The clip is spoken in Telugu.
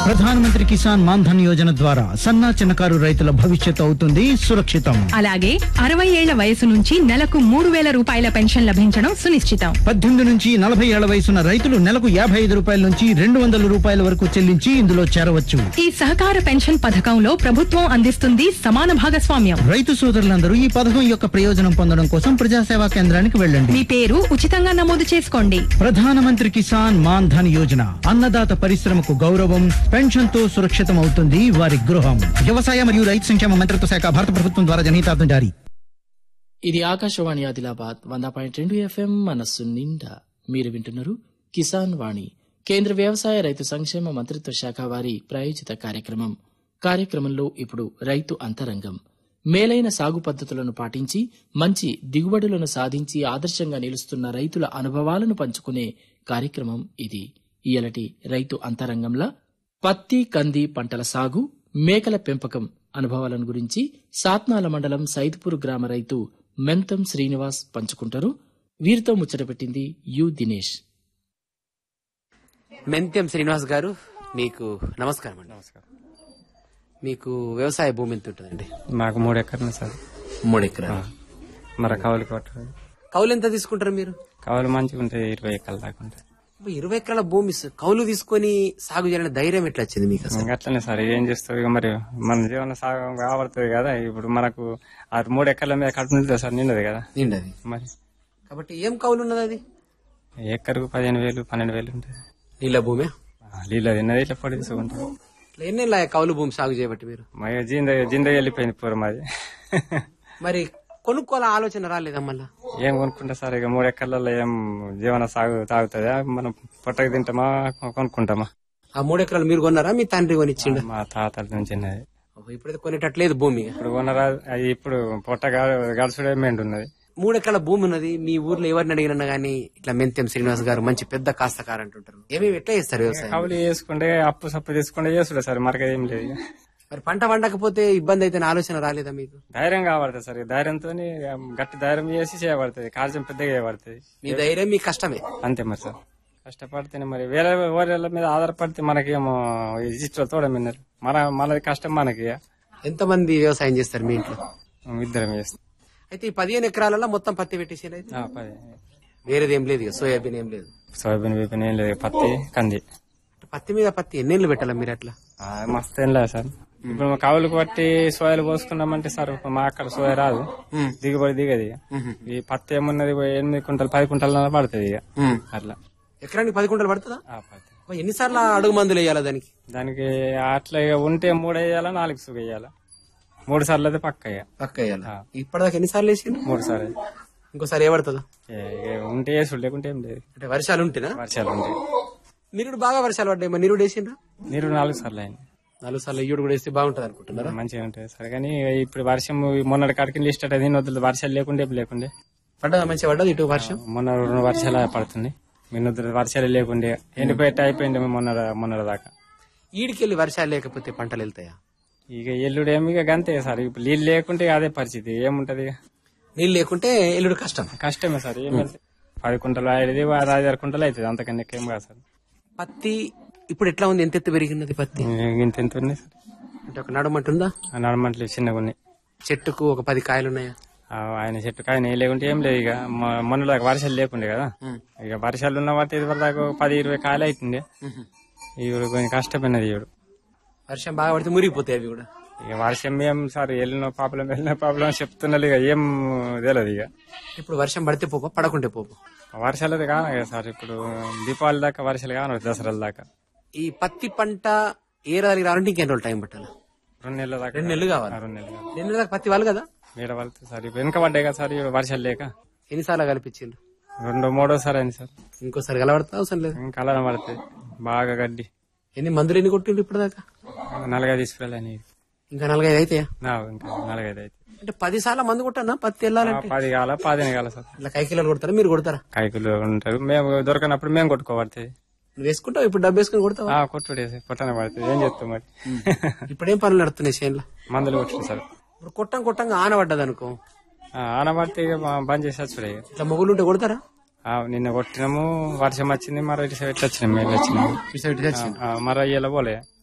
ప్రధానమంత్రి కిసాన్ మాన్ధన్ యోజన ద్వారా సన్నా చిన్నకారు రైతుల భవిష్యత్తు అవుతుంది సురక్షితం అలాగే అరవై ఏళ్ల వయసు నుంచి నెలకు మూడు వేల రూపాయల పెన్షన్ లభించడం సునిశ్చితం పద్దెనిమిది నుంచి నలభై ఏళ్ల వయసున్న రైతులు నెలకు యాభై ఐదు రూపాయల నుంచి రెండు వందల రూపాయల వరకు చెల్లించి ఇందులో చేరవచ్చు ఈ సహకార పెన్షన్ పథకంలో ప్రభుత్వం అందిస్తుంది సమాన భాగస్వామ్యం రైతు సోదరులందరూ ఈ పథకం యొక్క ప్రయోజనం పొందడం కోసం ప్రజాసేవా కేంద్రానికి వెళ్ళండి మీ పేరు ఉచితంగా నమోదు చేసుకోండి ప్రధానమంత్రి కిసాన్ మాన్ ధన్ యోజన అన్నదాత పరిశ్రమకు గౌరవం పెన్షన్ తో సురక్షితం అవుతుంది వారి గృహం వ్యవసాయ మరియు రైతు సంక్షేమ మంత్రిత్వ శాఖ భారత ప్రభుత్వం ద్వారా జనహితార్థం జారీ ఇది ఆకాశవాణి ఆదిలాబాద్ వంద పాయింట్ రెండు ఎఫ్ఎం మనస్సు నిండా మీరు వింటున్నారు కిసాన్ వాణి కేంద్ర వ్యవసాయ రైతు సంక్షేమ మంత్రిత్వ శాఖ వారి ప్రాయోజిత కార్యక్రమం కార్యక్రమంలో ఇప్పుడు రైతు అంతరంగం మేలైన సాగు పద్ధతులను పాటించి మంచి దిగుబడులను సాధించి ఆదర్శంగా నిలుస్తున్న రైతుల అనుభవాలను పంచుకునే కార్యక్రమం ఇది ఇయలటి రైతు అంతరంగంలో పత్తి కంది పంటల సాగు మేకల పెంపకం అనుభవాలను గురించి సాత్నాల మండలం సైద్పూర్ గ్రామ రైతు మెంతం శ్రీనివాస్ పంచుకుంటారు వీరితో ముచ్చట పెట్టింది యు దినేష్ మెంత్యం శ్రీనివాస్ గారు మీకు నమస్కారం అండి నమస్కారం మీకు వ్యవసాయ భూమి ఎంత ఉంటుందండి మాకు మూడు ఎకర్లు సార్ మూడు ఎకరాలు మరి కౌలు కొట్టరు కౌలు ఎంత తీసుకుంటారు మీరు కౌలు మంచిగా ఉంటాయి ఇరవై ఎకరాల దాకా ఉంటాయి ఇరవై ఎకరాల భూమి స- కౌలు తీసుకొని సాగు చేయాలని ధైర్యం ఎట్లా వచ్చింది మీకు అసలు ఇంకా అట్లనే సార్ ఏం చేస్తావు ఇక మరి మన జీవన సాగం కాబడుతుంది కదా ఇప్పుడు మనకు ఆ మూడు ఎకరాల మీద కడుపు నిండుతుంది సార్ నిండదు కదా నిండది మరి కాబట్టి ఏం కౌలు ఉన్నది అది ఎకరకు పదిహేను వేలు పన్నెండు వేలు ఉంటుంది నీళ్ళ భూమి నీళ్ళు తిన్నది ఇట్లా పొడి తీసుకుంటాం ఇట్లా ఎన్ని కౌలు భూమి సాగు చేయబట్టి మీరు మరి జింద జింద వెళ్ళిపోయింది పూర మాది మరి కొనుక్కోవాల ఆలోచన రాలేదా మళ్ళా ఏం కొనుక్కుంటా సార్ ఇక మూడు ఎకరాలలో ఏం జీవన సాగు తాగుతుందా మనం పొట్టకు తింటామా కొనుక్కుంటామా ఆ మూడు ఎకరాలు మీరు కొన్నారా మీ తండ్రి కొనిచ్చిండ మా తాతల నుంచి ఉన్నది ఇప్పుడైతే కొనేటట్లేదు భూమి ఇక. ఇప్పుడు కొనరా అది ఇప్పుడు పొట్ట గడుచుడే మెండు ఉన్నది మూడు ఎకరాల భూమి ఉన్నది మీ ఊర్లో ఎవరిని అడిగినా గానీ ఇట్లా మెంత్యం శ్రీనివాస్ గారు మంచి పెద్ద కాస్తకారు అంటుంటారు ఏమేమి ఎట్లా చేస్తారు వ్యవసాయం కౌలు చేసుకుంటే అప్పు సప్పు తీసుకుంటే చేసుడే సార్ మనకి ఏం లేదు ఇక. మరి పంట పండకపోతే ఇబ్బంది అయితే ఆలోచన రాలేదా మీకు ధైర్యం కావడుతుంది సార్ ధైర్యంతో గట్టి ధైర్యం చేసి చేయబడుతుంది కాల్చం పెద్దగా చేయబడుతుంది మీ ధైర్యం మీ కష్టమే అంతే మరి సార్ కష్టపడితేనే మరి వేరే వేరే మీద ఆధారపడితే మనకేమో ఇష్టం తోడమిన్నారు మన మనది కష్టం మనకి ఇక. ఎంతమంది వ్యవసాయం చేస్తారు మీ ఇంట్లో ఇద్దరం చేస్తాం అయితే ఈ పదిహేను ఎకరాలలో మొత్తం పత్తి పెట్టేసి అయితే ఆ, పది వేరేది ఏం లేదు ఇక సోయాబీన్ ఏం లేదు సోయాబీన్ బీబీన్ ఏం లేదు పత్తి కంది పత్తి మీద పత్తి ఎన్నేళ్ళు పెట్టాలా మీరు అట్లా ఆ, మస్తు ఏం లేదు సార్ ఇప్పుడు మా కవులకు బట్టి సోయాలు పోసుకున్నామంటే సార్ మా అక్కడ సోయ రాదు దిగుబడి దిగది ఇక. ఈ పత్తి ఏమున్నది ఓ ఎనిమిది కుంటలు పది కుంటల పడుతుంది ఇక అట్లా ఎకరానికి పది కుంటలు పడుతుందా ఆ పత్తి అబ్బా, ఎన్నిసార్లు అడుగు మందులు వేయాలా దానికి దానికి అట్లా ఇక ఉంటే మూడు వేయాలా నాలుగు సుగ వేయాలా మూడు సార్లు అయితే పక్క ఇక పక్క వేయాలా ఇప్పటిదాకా ఎన్నిసార్లు వేసిండు మూడు సార్లు ఇంకోసారి ఏ పడుతుందా ఏ- ఏ ఉంటే వేసుడు లేకుంటే ఏం లేదు అంటే వర్షాలు ఉంటేనా వర్షాలు ఉంటాయి నిరుడు బాగా వర్షాలు పడ్డాయి మరి నిరుడు వేసిండ్రా నీరు నాలుగు సార్లు అయింది నాలుగు సార్లు ఇయ్యుడు కూడా వేస్తే బాగుంటది అనుకుంటున్నారా మంచిగా ఉంటుంది సార్ కానీ ఇప్పుడు వర్షం మొన్నటి కాడికి లిస్ట్ అంటే దీని వద్దు వర్షాలు లేకుంటే ఏం లేకుండే పడ్డదా మంచిగా పడ్డది ఇటు వర్షం మొన్న రెండు వర్షాలు పడుతుంది మిన్న వర్షాలు లేకుండే ఎండిపోయేట అయిపోయింది మొన్న మొన్న దాకా ఈడికెళ్ళి వర్షాలు లేకపోతే పంటలు వెళ్తాయా ఇక ఎల్లుడు ఏమి ఇక గంతే సార్ ఇప్పుడు నీళ్ళు లేకుంటే ఇక అదే పరిస్థితి ఏముంటది ఇక నీళ్ళు లేకుంటే ఎల్లుడు కష్టం కష్టమే సార్ ఏం వెళ్తే పది కుంటలు ఐదు ఐదు ఆరు కుంటలు అవుతుంది అంతకన్నా ఎక్కువ కాదు సార్ పత్తి ఇప్పుడు ఎట్లా ఉంది ఎంత ఎత్తు పెరిగినది పత్తి ఇంత ఎంత ఉన్నాయి సార్ అంటే ఒక నడుమంటుందా ఆ నడమంటలు చిన్నగా ఉన్నాయి చెట్టుకు ఒక పది కాయలు ఉన్నాయా ఆ ఆయన చెట్టు కాయన ఏ లేకుంటే ఏం లేదు ఇక మొ- మొన్న దాకా వర్షాలు లేకుండే కదా ఇక వర్షాలు ఉన్న వాటి ఇది దాకా ఒక పది ఇరవై కాయలు అవుతుంది ఇప్పుడు కొంచెం కష్టమైనది ఇప్పుడు వర్షం బాగా పడితే మురిగిపోతాయి అవి కూడా ఇక వర్షం ఏం సార్ వెళ్ళిన పాపలం వెళ్ళిన పాపలం చెప్తున్నారు ఇక ఏం తెలియదు ఇక ఇప్పుడు వర్షం పడితే పోపో పడకుంటే పోపో వర్షాలు అయితే కాను కదా సార్ ఇప్పుడు దీపావళి దాకా వర్షాలు కాను దసరాల దాకా ఈ పత్తి పంట ఏ రాలికి రావాలంటే ఇంకెన్ని రోజులు టైం పట్టాలి రెండు నెలల దాకా రెండు నెలలు కావాలి ఆ, రెండు నెలలు కావాలి. రెండు నెలల దాకా పత్తి వాళ్ళు కదా వేరే వాళ్ళతో సార్ ఇప్పుడు వెనక పడ్డాయి కదా సార్ ఇప్పుడు వర్షాలు లేక ఎన్నిసార్లు కల్పించిండ్రు రెండో మూడోసారి అయింది సార్ ఇంకోసారి కలబడతా అవసరం లేదు ఇంకా అలా పడుతుంది బాగా గడ్డి ఎన్ని మందులు ఎన్ని కొట్టిండ్రు ఇప్పుడు దాకా నలగై తీసుకెళ్ళని ఇంకా నలగైదు అయితే నా ఇంకా నలగైదు అయితే అంటే పది సార్లు మందు కొట్టానా పత్తి ఆ, వెళ్ళాలంటే పది కాల పదిహేను కాల సార్ ఇట్లా కైకిలోలు కొడతారా మీరు కొడతారా కాయకులు ఉంటారు మేము దొరకనప్పుడు మేము కొట్టుకోబడుతుంది నువ్వు వేసుకుంటావు ఇప్పుడు డబ్బు వేసుకుని కొడతావా ఆ కొట్టుడేసి కొట్టనే పడుతుంది ఏం చేస్తాం మరి ఇప్పుడేం పనులు నడుస్తున్నాయి చేనులో మందులు కొట్టు సార్ ఇప్పుడు కొట్టం కొట్టంగా ఆన పడ్డది అనుకో ఆ, ఆనబడితే ఇక మా బంద్ చేసి వచ్చుడే ఇక. ఇట్లా మొగులు ఉంటే కొడతారా ఆ, నిన్న కొట్టినాము వర్షం వచ్చింది మరో ఇటు సైడ్ వచ్చినాము మేము వచ్చినాము ఈ సైడ్ తెచ్చి ఆ, మరో అయ్యేలా పోలే